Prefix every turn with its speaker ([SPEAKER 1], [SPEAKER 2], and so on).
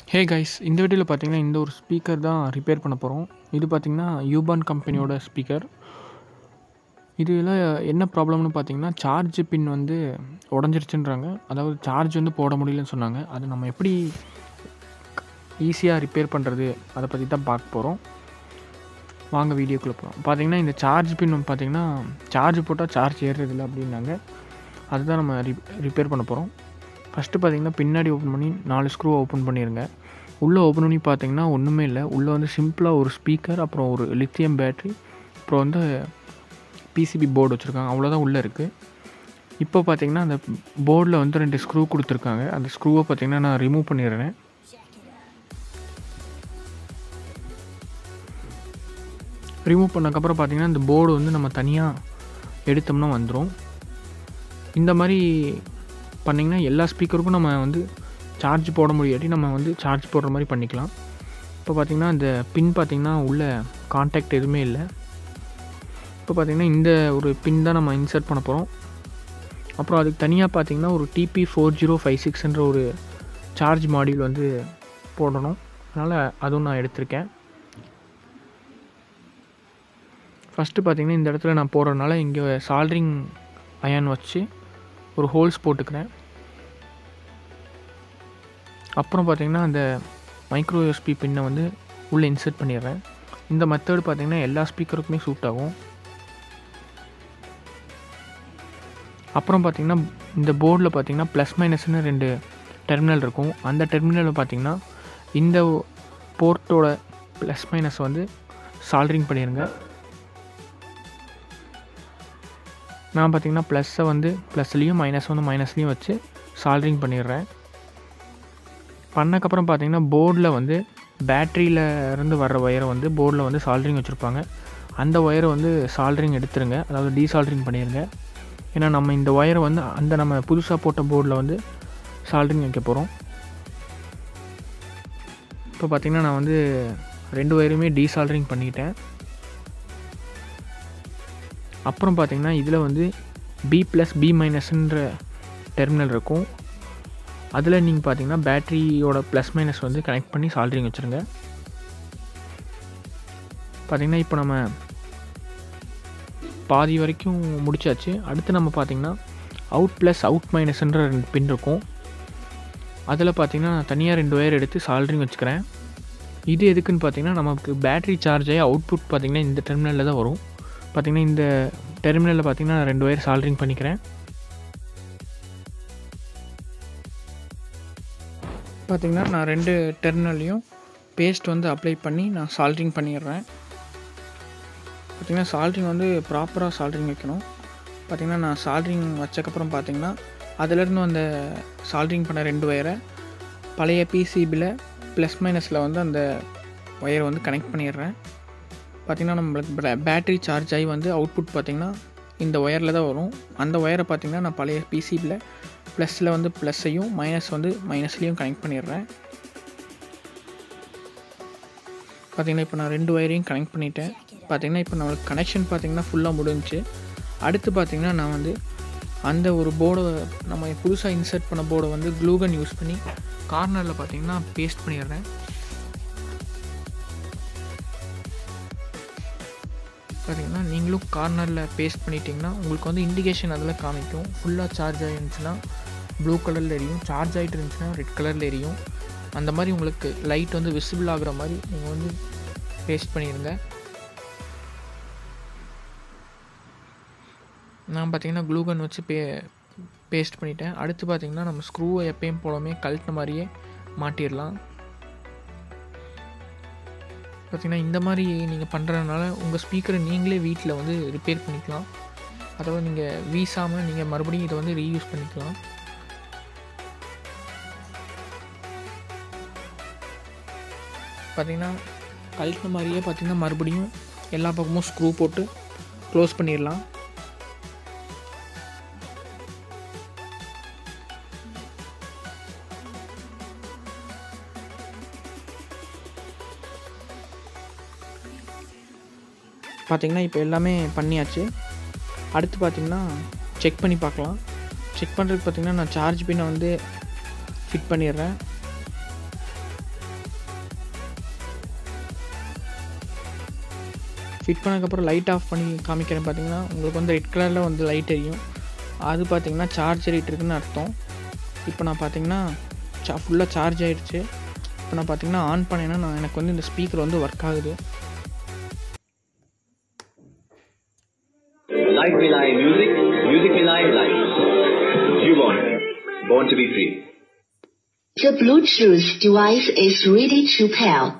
[SPEAKER 1] Hey guys இந்த வீடியோவில் பார்த்தீங்கன்னா இந்த ஒரு ஸ்பீக்கர் தான் ரிப்பேர் பண்ண போகிறோம் இது பார்த்தீங்கன்னா யூபான் கம்பெனியோட ஸ்பீக்கர் இதில் என்ன ப்ராப்ளம்னு பார்த்தீங்கன்னா சார்ஜ் பின் வந்து உடஞ்சிருச்சுன்றாங்க அதாவது சார்ஜ் வந்து போட முடியலன்னு சொன்னாங்க அது நம்ம எப்படி ஈஸியாக ரிப்பேர் பண்ணுறது அதை பற்றி தான் பார்க்க போகிறோம் வாங்க வீடியோக்குள்ளே போகிறோம் பார்த்தீங்கன்னா இந்த சார்ஜ் பின் வந்து பார்த்தீங்கன்னா சார்ஜ் போட்டால் சார்ஜ் ஏறுறதில்ல அப்படின்னாங்க அதுதான் நம்ம ரி ரிப்பேர் பண்ண போகிறோம் ஃபஸ்ட்டு பார்த்தீங்கன்னா பின்னாடி ஓப்பன் பண்ணி நாலு ஸ்க்ரூ ஓப்பன் பண்ணிடுங்க உள்ளே ஓப்பன் பண்ணி பார்த்தீங்கன்னா ஒன்றுமே இல்லை உள்ளே வந்து சிம்பிளாக ஒரு ஸ்பீக்கர் அப்புறம் ஒரு லித்தியம் பேட்ரி அப்புறம் வந்து பிசிபி போர்டு வச்சுருக்காங்க அவ்வளோதான் உள்ளே இருக்குது இப்போ பார்த்தீங்கன்னா அந்த போர்டில் வந்து ரெண்டு ஸ்க்ரூ கொடுத்துருக்காங்க அந்த ஸ்க்ரூவை பார்த்தீங்கன்னா நான் ரிமூவ் பண்ணிடுறேன் ரிமூவ் பண்ணக்கப்புறம் பார்த்தீங்கன்னா இந்த போர்டு வந்து நம்ம தனியாக எடுத்தோம்னா வந்துடும் இந்த மாதிரி பண்ணிங்கன்னா எல்லா ஸ்பீக்கருக்கும் நம்ம வந்து சார்ஜ் போட முடியாட்டி நம்ம வந்து சார்ஜ் போடுற மாதிரி பண்ணிக்கலாம் இப்போ பார்த்திங்கன்னா இந்த பின் பார்த்திங்கன்னா உள்ள கான்டாக்ட் எதுவுமே இல்லை இப்போ பார்த்திங்கன்னா இந்த ஒரு பின் தான் நம்ம இன்சர்ட் பண்ண போகிறோம் அப்புறம் அதுக்கு தனியாக பார்த்திங்கன்னா ஒரு டிபி ஃபோர் ஜீரோ ஃபைவ் சிக்ஸ்ன்ற ஒரு சார்ஜ் மாடியூல் வந்து போடணும் அதனால் அதுவும் நான் எடுத்திருக்கேன் ஃபஸ்ட்டு பார்த்திங்கன்னா இந்த இடத்துல நான் போடுறதுனால இங்கே சால்ட்ரிங் அயன் வச்சு ஒரு ஹோல்ஸ் போட்டுக்கிறேன் அப்புறம் பார்த்திங்கன்னா அந்த மைக்ரோ யூஎஸ்பி பின்னை வந்து உள்ளே இன்சர்ட் பண்ணிடுறேன் இந்த மெத்தடு பார்த்திங்கன்னா எல்லா ஸ்பீக்கருக்குமே சூட் ஆகும் அப்புறம் பார்த்திங்கன்னா இந்த போர்டில் பார்த்திங்கன்னா ப்ளஸ் மைனஸ்னு ரெண்டு டெர்மினல் இருக்கும் அந்த டெர்மினலில் பார்த்திங்கன்னா இந்த போர்ட்டோட ப்ளஸ் மைனஸ் வந்து சால்ட்ரிங் பண்ணிடுங்க நான் பார்த்திங்கன்னா ப்ளஸ்ஸை வந்து ப்ளஸ்லேயும் மைனஸ் வந்து மைனஸ்லேயும் வச்சு சால்ட்ரிங் பண்ணிடுறேன் பண்ணக்கப்புறம் பார்த்திங்கன்னா போர்டில் வந்து பேட்ரியில் இருந்து வர்ற ஒயரை வந்து போர்டில் வந்து சால்ட்ரிங் வச்சுருப்பாங்க அந்த ஒயரை வந்து சால்ட்ரிங் எடுத்துருங்க அதாவது டீசால்ட்ரிங் பண்ணிடுங்க ஏன்னா நம்ம இந்த ஒயரை வந்து அந்த நம்ம புதுசாக போட்ட போர்டில் வந்து சால்ட்ரிங் வைக்க போகிறோம் இப்போ பார்த்திங்கன்னா நான் வந்து ரெண்டு ஒயருமே டீசால்ட்ரிங் பண்ணிக்கிட்டேன் அப்புறம் பார்த்திங்கன்னா இதில் வந்து பி ப்ளஸ் பி மைனஸ்ன்ற டெர்மினல் இருக்கும் அதில் நீங்கள் பார்த்தீங்கன்னா பேட்டரியோட ப்ளஸ் மைனஸ் வந்து கனெக்ட் பண்ணி சால்ட்ரிங் வச்சுருங்க பார்த்திங்கன்னா இப்போ நம்ம பாதி வரைக்கும் முடிச்சாச்சு அடுத்து நம்ம பார்த்திங்கன்னா அவுட் ப்ளஸ் அவுட் மைனஸ்ன்ற ரெண்டு பின் இருக்கும் அதில் பார்த்திங்கன்னா நான் தனியாக ரெண்டு ஒயர் எடுத்து சால்ட்ரிங் வச்சுக்கிறேன் இது எதுக்குன்னு பார்த்திங்கன்னா நமக்கு பேட்ரி சார்ஜ் ஆகி அவுட்புட் பார்த்திங்கன்னா இந்த டெர்மினலில் தான் வரும் பார்த்திங்கன்னா இந்த டெர்மினலில் பார்த்திங்கன்னா நான் ரெண்டு ஒயர் சால்ட்ரிங் பண்ணிக்கிறேன் பார்த்திங்கன்னா நான் ரெண்டு டெர்மினல்லையும் பேஸ்ட் வந்து அப்ளை பண்ணி நான் சால்ட்ரிங் பண்ணிடுறேன் பார்த்திங்கன்னா சால்ட்ரிங் வந்து ப்ராப்பராக சால்ட்ரிங் வைக்கணும் பார்த்திங்கன்னா நான் சால்ட்ரிங் வச்சக்கப்புறம் பார்த்திங்கன்னா அதிலேருந்து அந்த சால்ட்ரிங் பண்ண ரெண்டு ஒயரை பழைய பிசிபியில் ப்ளஸ் மைனஸில் வந்து அந்த ஒயரை வந்து கனெக்ட் பண்ணிடுறேன் பார்த்திங்கன்னா நம்மளுக்கு பேட்ரி சார்ஜ் ஆகி வந்து அவுட்புட் பார்த்திங்கன்னா இந்த ஒயரில் தான் வரும் அந்த ஒயரை பார்த்திங்கன்னா நான் பழைய பிசிபியில் ப்ளஸில் வந்து ப்ளஸ்ஸையும் மைனஸ் வந்து மைனஸ்லேயும் கனெக்ட் பண்ணிடுறேன் பார்த்திங்கன்னா இப்போ நான் ரெண்டு ஒயரையும் கனெக்ட் பண்ணிட்டேன் பார்த்திங்கன்னா இப்போ நம்மளுக்கு கனெக்ஷன் பார்த்திங்கன்னா ஃபுல்லாக முடிஞ்சிச்சு அடுத்து பார்த்திங்கன்னா நான் வந்து அந்த ஒரு போர்டை நம்ம புதுசாக இன்சர்ட் பண்ண போர்டை வந்து க்ளூகன் யூஸ் பண்ணி கார்னரில் பார்த்திங்கன்னா பேஸ்ட் பண்ணிடுறேன் பார்த்தீங்கன்னா நீங்களும் கார்னரில் பேஸ்ட் பண்ணிட்டீங்கன்னா உங்களுக்கு வந்து இண்டிகேஷன் அதில் காமிக்கும் ஃபுல்லாக சார்ஜ் ஆகிருந்துச்சுன்னா ப்ளூ கலரில் எரியும் சார்ஜ் ஆகிட்டு இருந்துச்சுன்னா ரெட் கலரில் எரியும் அந்த மாதிரி உங்களுக்கு லைட் வந்து விசிபிள் ஆகுற மாதிரி நீங்கள் வந்து பேஸ்ட் பண்ணிடுங்க நான் பார்த்தீங்கன்னா க்ளூகன் வச்சு பே பேஸ்ட் பண்ணிட்டேன் அடுத்து பார்த்தீங்கன்னா நம்ம ஸ்க்ரூவை எப்பயும் போலமே கழட்டின மாதிரியே மாட்டிடலாம் பார்த்திங்கன்னா இந்த மாதிரி நீங்கள் பண்ணுறதுனால உங்கள் ஸ்பீக்கரை நீங்களே வீட்டில் வந்து ரிப்பேர் பண்ணிக்கலாம் அதாவது நீங்கள் வீசாமல் நீங்கள் மறுபடியும் இதை வந்து ரீயூஸ் பண்ணிக்கலாம் பார்த்திங்கன்னா கழட்டின மாதிரியே பார்த்திங்கன்னா மறுபடியும் எல்லா பக்கமும் ஸ்க்ரூ போட்டு க்ளோஸ் பண்ணிடலாம் பார்த்திங்கன்னா இப்போ எல்லாமே பண்ணியாச்சு அடுத்து பார்த்திங்கன்னா செக் பண்ணி பார்க்கலாம் செக் பண்ணுறதுக்கு பார்த்திங்கன்னா நான் சார்ஜ் பின்னை வந்து ஃபிட் பண்ணிடுறேன் ஃபிட் பண்ணதுக்கப்புறம் லைட் ஆஃப் பண்ணி காமிக்கிறேன் பார்த்தீங்கன்னா உங்களுக்கு வந்து ரெட் கலரில் வந்து லைட் எரியும் அது பார்த்தீங்கன்னா சார்ஜ் ஏறிட்டு இருக்குன்னு அர்த்தம் இப்போ நான் பார்த்தீங்கன்னா சா ஃபுல்லாக சார்ஜ் ஆகிடுச்சு இப்போ நான் பார்த்தீங்கன்னா ஆன் பண்ணேன்னா நான் எனக்கு வந்து இந்த ஸ்பீக்கர் வந்து ஒர்க் ஆகுது
[SPEAKER 2] Life Vilai Music, Music Vilai Life. Jubon, born to be free.
[SPEAKER 3] The Bluetooth device is ready to pair.